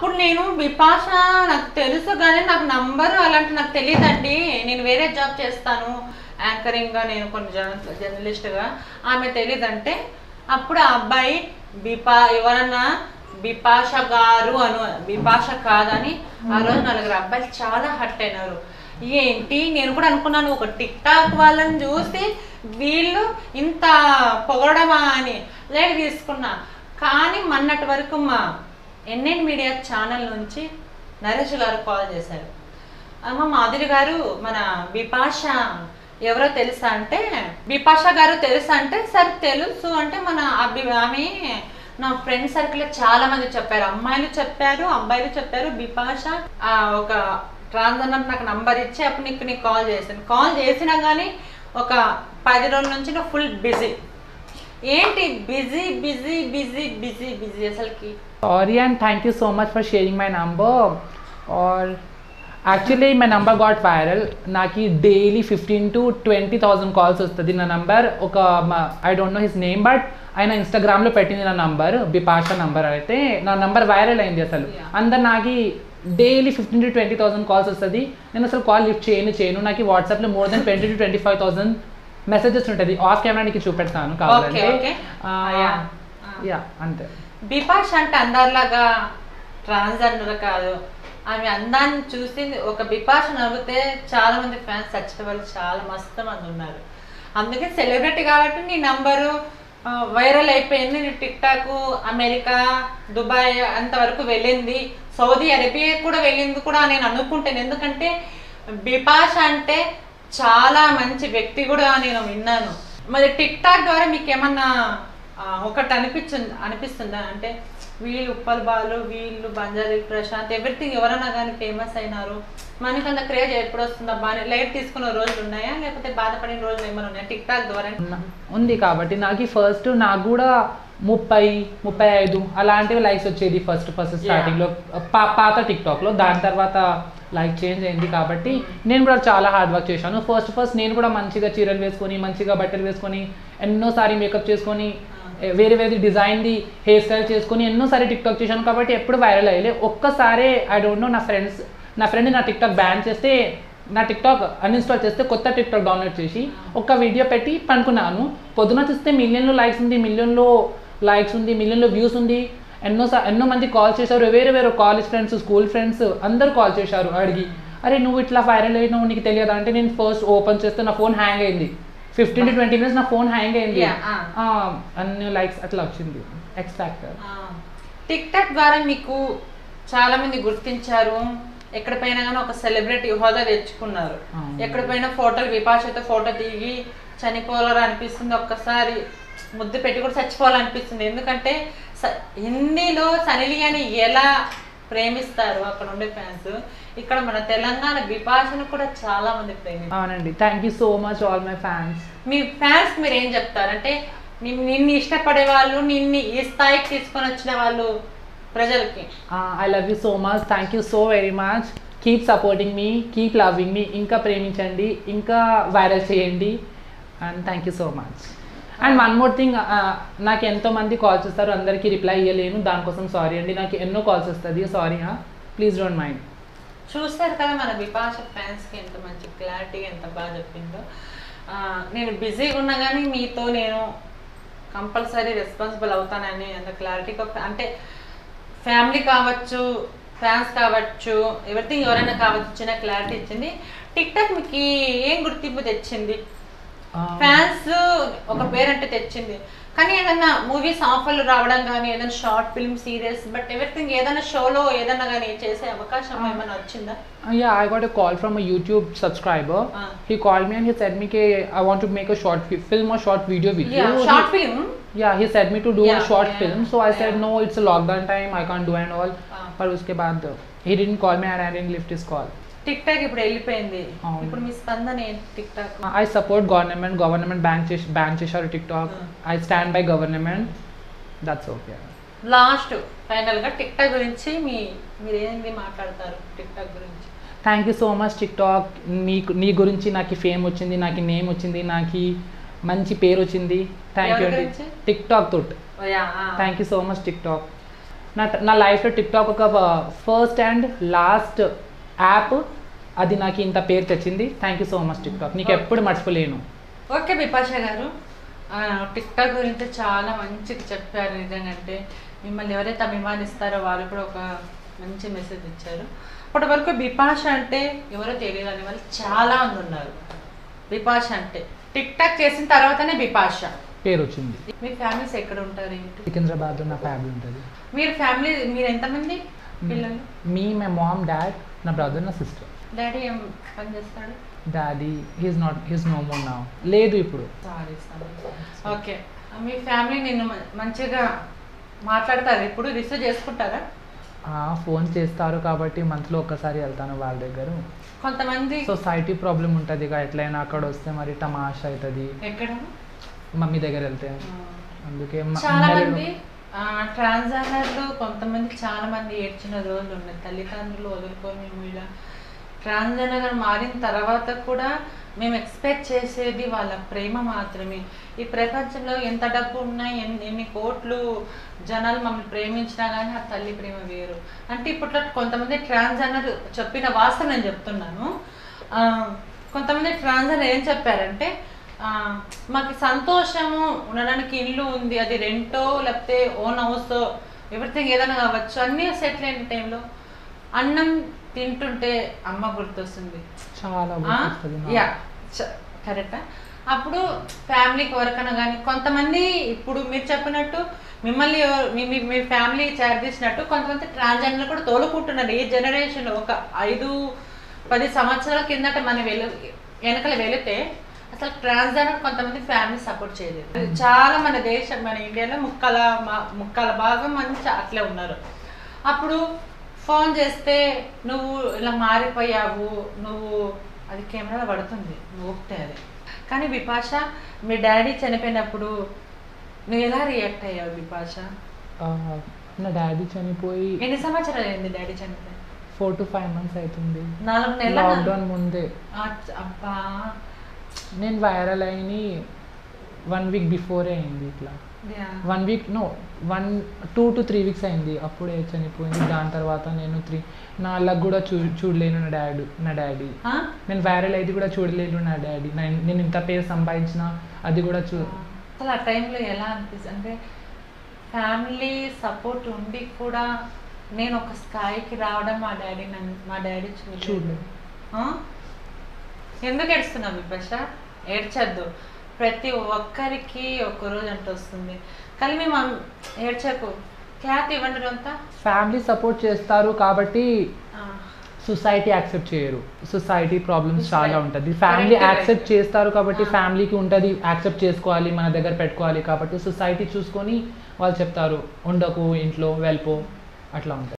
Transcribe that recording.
అప్పుడు నేను విపాష నాకు తెలుసు కానీ నాకు నంబరు అలాంటి నాకు తెలియదండి నేను వేరే జాబ్ చేస్తాను యాంకరింగ్గా నేను కొన్ని జర్న జర్నలిస్ట్గా ఆమె తెలియదంటే అప్పుడు ఆ అబ్బాయి బిపా ఎవరన్నా బిపాష గారు అను బిపాష కాదని ఆ రోజు నలుగురు అబ్బాయిలు చాలా హట్ అయినారు ఏంటి నేను కూడా అనుకున్నాను ఒక టిక్ టాక్ వాళ్ళని చూసి వీళ్ళు ఇంత పొగడమా అని లైట్ తీసుకున్నా కానీ మొన్నటి వరకు మా ఎన్ఎన్ మీడియా ఛానల్ నుంచి నరేష్ గారు కాల్ చేశారు అమ్మ మాధురి గారు మన బిపాష ఎవరో తెలుసా అంటే బిపాష గారు తెలుసా అంటే సార్ తెలుసు అంటే మన అభి ఆమె నా ఫ్రెండ్ సర్కిల్ చాలా మంది చెప్పారు అమ్మాయిలు చెప్పారు అబ్బాయిలు చెప్పారు బిపాష ఆ, ఒక ట్రాన్స్జెండర్ నాకు నంబర్ ఇచ్చి అప్పుడు నీకు నీకు కాల్ చేశాను కాల్ చేసినా కానీ ఒక పది రోజుల నుంచి నువ్వు ఫుల్ బిజీ ఏంటి busy busy busy busy busy అసలుకి Sorry and thank you so much for sharing my number. Or actually my number got viral. నాకు daily fifteen to twenty thousand calls వస్తుంది నా నంబర్ ఒక I don't know his name but ఆయన ఇన్స్టాగ్రామ్లో పెట్టింది నా number బిపాష number అయితే నా నంబర్ వైరల్ అయింది అసలు Yeah. అందరు నాకు daily fifteen to twenty thousand calls వస్తుంది నేను అసలు కాల్ లిఫ్ట్ చేయను చేయను నాకు వాట్సాప్లో more than twenty to twenty five thousand messages ఉంటుంది ఆఫ్ కెమెరా నీకు చూపెడతాను కావాలంటే okay. Ah, yeah. Ah. Yeah అంతే బిపాష్ అంటే అందరిలాగా ట్రాన్స్జెండర్ కాదు ఆమె అందాన్ని చూసి ఒక బిపాష నవ్వితే చాలా మంది ఫ్యాన్స్ చచ్చిన వాళ్ళు చాలా మస్తు మంది ఉన్నారు అందుకే సెలబ్రిటీ కాబట్టి నీ నంబరు వైరల్ అయిపోయింది నీ టిక్ టాక్ అమెరికా దుబాయ్ అంతవరకు వెళ్ళింది సౌదీ అరేబియా కూడా వెళ్ళింది కూడా నేను అనుకుంటాను ఎందుకంటే బిపాష అంటే చాలా మంచి వ్యక్తి కూడా నేను విన్నాను మరి టిక్ టాక్ ద్వారా మీకు ఏమన్నా ఆ, ఒకటి అనిపించింది అనిపిస్తుందా అంటే వీళ్ళు ఉప్పల్ బాలు వీళ్ళు బంజారీ ప్రశాంత్ ఎవ్రీథింగ్ ఎవరైనా కానీ ఫేమస్ అయినారు మనకి అంత క్రేజ్ ఎప్పుడు వస్తుందా బాగా లైట్ తీసుకున్న రోజులు ఉన్నాయా లేకపోతే బాధపడిన రోజులు ఏమైనా ఉన్నాయా టిక్ టాక్ ద్వారా ఉన్న- ఉంది కాబట్టి నాకు ఫస్ట్ నాకు కూడా ముప్పై ముప్పై ఐదు అలాంటివి లైక్స్ వచ్చేది ఫస్ట్ ఫస్ట్ స్టార్టింగ్ లో పా పాత టిక్ టాక్ లో దాని తర్వాత లైక్ చేంజ్ అయింది కాబట్టి నేను కూడా చాలా హార్డ్ వర్క్ చేశాను ఫస్ట్ ఫస్ట్ నేను కూడా మంచిగా చీరలు వేసుకొని మంచిగా బట్టలు వేసుకొని ఎన్నోసారి మేకప్ చేసుకొని ఏ, వేరే వేరే డిజైన్ది హెయిర్ స్టైల్ చేసుకొని ఎన్నోసారి టిక్ టాక్ చేశాను కాబట్టి ఎప్పుడు వైరల్ అయ్యలే ఒక్కసారి ఐ డోంట్ నో నా ఫ్రెండ్స్ నా ఫ్రెండ్ నా టిక్ టాక్ బ్యాన్ చేస్తే నా టిక్ టాక్ అన్ఇన్స్టాల్ చేస్తే కొత్త టిక్ టాక్ డౌన్లోడ్ చేసి ఒక్క వీడియో పెట్టి పనుకున్నాను పొద్దున చూస్తే మిలియన్లో లైక్స్ ఉంది మిలియన్లో లైక్స్ ఉంది మిలియన్లో వ్యూస్ ఉంది ఎన్నో సా- ఎన్నో మంది కాల్ చేశారు వేరే వేరే కాలేజ్ ఫ్రెండ్స్ స్కూల్ ఫ్రెండ్స్ అందరూ కాల్ చేశారు అడిగి అరే నువ్వు ఇట్లా వైరల్ అయినావు నీకు తెలియదా అంటే నేను ఫస్ట్ ఓపెన్ చేస్తే నా ఫోన్ హ్యాంగ్ అయింది ఫిఫ్టీన్ టు ట్వంటీ మినిట్స్ నా ఫోన్ హ్యాంగ్ అయింది Yeah, ah. ఆ, అన్ని లైక్స్ అట్లా వచ్చింది ఎక్స్ ఫ్యాక్టర్ టిక్ టాక్ ద్వారా మీకు చాలా మంది గుర్తించారు ఎక్కడ పైన కానీ ఒక సెలబ్రిటీ హోదా తెచ్చుకున్నారు అవును. ఎక్కడ పైన ఫోటోలు విపాషతో ఫోటో దిగి చనిపోవాలని అనిపిస్తుంది ఒక్కసారి ముద్దు పెట్టి కూడా చచ్చిపోవాలనిపిస్తుంది ఎందుకంటే స- హిందీలో సనిలియాని ఎలా ప్రేమిస్తారు అక్కడ ఉండే ఫ్యాన్స్ ఇక్కడ మన తెలంగాణ విపాషను కూడా చాలా మంది ప్రేమిస్తారు అవునండి thank you so much all my fans మీ ఫ్యాన్స్ మీరు ఏం చెప్తారు అంటే నిన్ను నిన్ను ఇష్టపడే వాళ్ళు నిన్ను ఈ స్థాయికి తీసుకొని వచ్చిన వాళ్ళు ప్రజలకి I love you so much thank you so very much keep supporting me keep loving me ఇంకా ప్రేమించండి ఇంకా వైరల్ చేయండి and thank you so much and one more thing నాకు ఎంతో మంది కాల్ చేస్తారు అందరికీ రిప్లై ఇవ్వలేను దానికోసం సారీ అండి నాకు ఎన్నో కాల్స్ వస్తుంది సారీ ప్లీజ్ డోంట్ మైండ్ చూస్తారు కదా మన విపాష ఫ్యాన్స్కి ఎంత మంచి క్లారిటీ ఎంత బాగా చెప్పిందో ఆ, నేను బిజీగా ఉన్నా కానీ మీతో నేను కంపల్సరీ రెస్పాన్సిబుల్ అవుతానని అంత క్లారిటీగా అంటే ఫ్యామిలీ కావచ్చు ఫ్యాన్స్ కావచ్చు ఎవరిథింగ్ ఎవరైనా కావచ్చు చిన్న క్లారిటీ ఇచ్చింది టిక్ టాక్ మీకు ఏం గుర్తింపు తెచ్చింది ఫ్యాన్స్ ఒక పేరంటే తెచ్చింది కానీ ఏదన్నా మూవీస్ ఆఫర్లు రావడం కానీ ఏదైనా short film serials but everything ఏదైనా షోలో ఏదన్నా కానీ చేసే అవకాశం ఏమైనా వచ్చిందా yeah i got a call from a youtube subscriber Ah. he called me and he said me ke i want to make a short fi- film or short video with you He- short film yeah he said me to do Yeah, a short yeah, film so i said yeah. no it's a lockdown time i can't do and all Ah. पर उसके बाद he didn't call me and i didn't lift his call TikTok ఇప్పుడు వెళ్ళిపోయింది అవును. ఇప్పుడు మీ స్పందన ఏంటి TikTok i support government government ban చేసి ban చేశారు tiktok Ah. i stand by government that's okay last final గా టిక్ టాక్ గురించి మీ మీరు ఏంది మాట్లాడతారు టిక్ టాక్ గురించి thank you so much TikTok నీకు నీ గురించి నాకు ఫేమ్ వచ్చింది నాకు నేమ్ వచ్చింది నాకు మంచి పేరు వచ్చింది థ్యాంక్ యూ ఎవరి అండి గురించి? టిక్ టాక్ తోటి ఓ యా, ఆ. Thank you so much TikTok నా నా లైఫ్లో టిక్టాక్ ఒక ఫస్ట్ అండ్ లాస్ట్ యాప్ అది నాకు ఇంత పేరు తెచ్చింది thank you so much TikTok నీకు ఎప్పుడు మర్చిపోలేను ఓకే బిపాష గారు ఆ, టిక్టాక్ గురించి చాలా మంచిగా చెప్పారు నిజంగంటే మిమ్మల్ని ఎవరైతే అభిమానిస్తారో వాళ్ళు కూడా ఒక మంచి మెసేజ్ ఇచ్చారు ఇప్పటి వరకు బిపాష అంటే ఎవరో తెలియదు అనే వాళ్ళు చాలా మంది ఉన్నారు బిపాష అంటే టిక్ టాక్ చేసిన తర్వాతనే బిపాష పేరు వచ్చింది మీ ఫ్యామిలీస్ ఎక్కడ ఉంటారు ఏంటి సికింద్రాబాద్లో నా ఫ్యామిలీ ఉంటుంది మీరు ఫ్యామిలీ మీరు ఎంతమంది పిల్లలు మీ మై మామ్ డాడ్ నా బ్రదర్ నా సిస్టర్ డాడీ ఏం పని చేస్తాడు daddy he's not he's no more నా లేదు ఇప్పుడు సారీ సారీ ఓకే మీ ఫ్యామిలీ నిన్ను మ- మంచిగా మాట్లాడతారు ఇప్పుడు రిసీవ్ చేసుకుంటారా ఫోన్ చేస్తారు కాబట్టి మంత్లో ఒక్కసారి వెళ్తాను వాళ్ళ దగ్గర కొంతమంది సొసైటీ ప్రాబ్లం ఉంటుంది ఇక ఎట్లయినా అక్కడ వస్తే మరి తమాషా అవుతుంది ఎక్కడ మమ్మీ దగ్గర వెళ్తే అందుకే మ- చాలా నెలలో- మంది ట్రాన్స్జెండర్లు కొంతమంది చాలా మంది ఏడ్చిన రోజులు ఉన్నాయి తల్లిదండ్రులు వదులుకొని మేము ఇలా ట్రాన్స్జెండర్ మారిన తర్వాత కూడా మేము ఎక్స్పెక్ట్ చేసేది వాళ్ళ ప్రేమ మాత్రమే ఈ ప్రపంచంలో ఎంత డబ్బు ఉన్నా ఎన్ని ఎన్ని కోట్లు జనాలు మమ్మల్ని ప్రేమించినా కానీ ఆ తల్లి ప్రేమ వేరు అంటే ఇప్పట్లో కొంతమంది ట్రాన్స్జెండర్ చెప్పిన వాస్తవం నేను చెప్తున్నాను ఆ, కొంతమంది ట్రాన్స్జెండర్ ఏం చెప్పారంటే ఆ, మాకు సంతోషము ఉండడానికి ఇల్లు ఉంది అది రెంటో లేకపోతే ఓన్ హౌస్ ఎవ్రీథింగ్ ఏదైనా కావచ్చు అన్నీ సెటిల్ అయిన టైంలో అన్నం తింటుంటే అమ్మ గుర్తొస్తుంది చాలా గుర్తొస్తుంది నాకు. యా కరెక్టా అప్పుడు ఫ్యామిలీకి వరకైనా కానీ కొంతమంది ఇప్పుడు మీరు చెప్పినట్టు మిమ్మల్ని ఎవ- మీ మీ- మీ ఫ్యామిలీ చేరదీసినట్టు కొంతమంది ట్రాన్స్జెండర్ కూడా తోలుకుంటున్నారు ఈ జనరేషన్ ఒక ఐదు పది సంవత్సరాల కిందట మనం వెళ్ళు వెనకలు వెళితే అసలు ట్రాన్స్జెండర్ కొంతమంది ఫ్యామిలీ సపోర్ట్ చేయలేదు చాలా మన దేశం మన ఇండియాలో ముక్కల మా- ముక్కల భాగం మంచి అట్లే ఉన్నారు అప్పుడు ఫోన్ చేస్తే నువ్వు ఇలా మారిపోయావు నువ్వు అది కెమెరాలో పడుతుంది నువ్వు ఊపితే అది కానీ బిపాష మీ డాడీ చనిపోయినప్పుడు నువ్వు ఎలా రియాక్ట్ అయ్యావు బిపాష ఆ, నా డాడీ చనిపోయి ఎన్ని సంవత్సరాలు అయింది డాడీ చనిపోయి ఫోర్ టు ఫైవ్ మంత్స్ అవుతుంది నాలుగు నెలల లాక్డౌన్ ముందే అబ్బా నేను వైరల్ అయిని వన్ వీక్ బిఫోరే అయింది ఇట్లా yeah. One week no one two to three weeks అయింది అప్పుడే చనిపోయింది దాని తర్వాత నేను త్రీ నా అల్లకి కూడా చూ చూడలేను నా డాడీ నా డాడీ ఆ? నేను వైరల్ అయితే కూడా చూడలేను నా డాడీ నేను నేను ఇంత పేరు సంపాదించిన అది కూడా చూ అసలు ఆ టైంలో ఎలా అనిపిస్తుంది అంటే ఫ్యామిలీ సపోర్ట్ ఉండి కూడా నేను ఒక స్థాయికి రావడం మా డాడీ నన్ను మా డాడీ చూడలేదు చూడలేదు ఆ? ఎందుకు ఏడుస్తున్నావు విపక్ష ఏడ్చద్దు ప్రతి ఒక్కరికి ఒక రోజు అంటూ వస్తుంది కానీ మేము అం- ఏడ్చకు క్లాత్ ఇవ్వండి అంతా ఫ్యామిలీ సపోర్ట్ చేస్తారు కాబట్టి సొసైటీ యాక్సెప్ట్ చేయరు సొసైటీ ప్రాబ్లమ్స్ చాలా Society. ఉంటుంది ఫ్యామిలీ Correct, యాక్సెప్ట్ చేస్తారు కాబట్టి Ah. ఫ్యామిలీకి ఉంటుంది యాక్సెప్ట్ చేసుకోవాలి మన దగ్గర పెట్టుకోవాలి కాబట్టి సొసైటీ చూసుకొని వాళ్ళు చెప్తారు ఉండకు ఇంట్లో వెళ్ళిపో అట్లా ఉంటుంది